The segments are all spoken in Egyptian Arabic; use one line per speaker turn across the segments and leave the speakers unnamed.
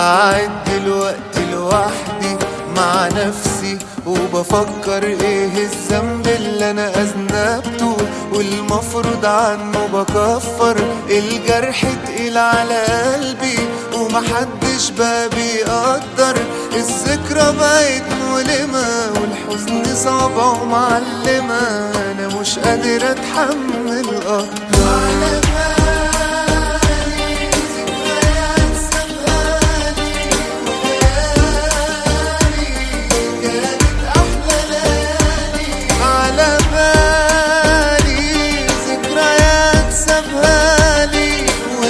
قاعد دلوقتي لوحدي مع نفسي وبفكر ايه الذنب اللي انا اذنبته والمفروض عنه بكفر الجرح تقيل على قلبي ومحدش بقى بيقدر الذكرى بقت مؤلمة والحزن صعبة ومعلمة انا مش قادر اتحمل اكتر على بالي ذكريات سابهالي وليالي كانت أحلى ليالي على بالي ذكريات سابهالي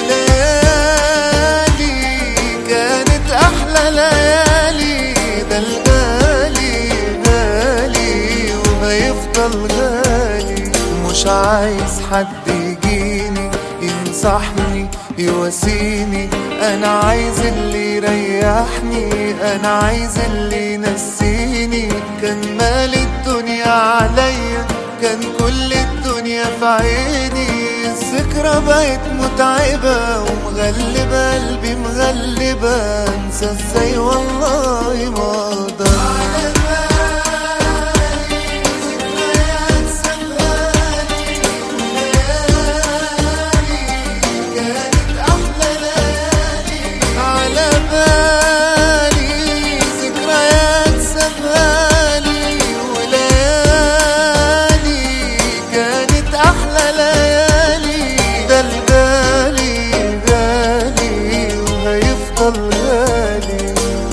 وليالي كانت أحلى ليالي ده الغالي غالي وهيفضل غالي مش عايز حد يجيني ينصحني يواسيني انا عايز اللي يريحني انا عايز اللي ينسيني كان مال الدنيا عليا كان كل الدنيا في عيني الذكرى بقت متعبة ومغلبة قلبي مغلبة انسى ازاي والله ما اقدر على بالي ذكريات سابهالي كانت أحلى ليالي على بالي ذكريات سابهالي وليالي كانت أحلى ليالي ده الغالي غالي وهيفضل غالي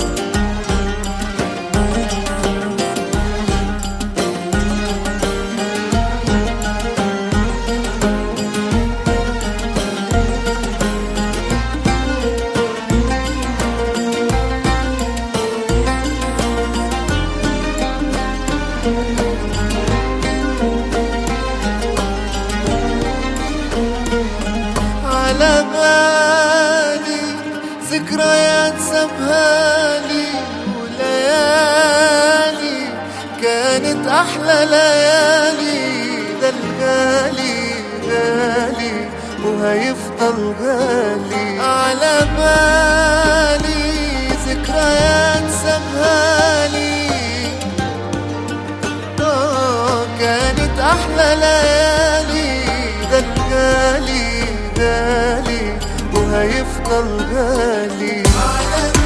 على بالي ذكريات سابهالي وليالي كانت أحلى ليالي ده الغالي غالي وهيفضل غالي على بالي ذكريات سابهالي آه كانت أحلى ليالي ده الغالي غالي وهيفضل غالي على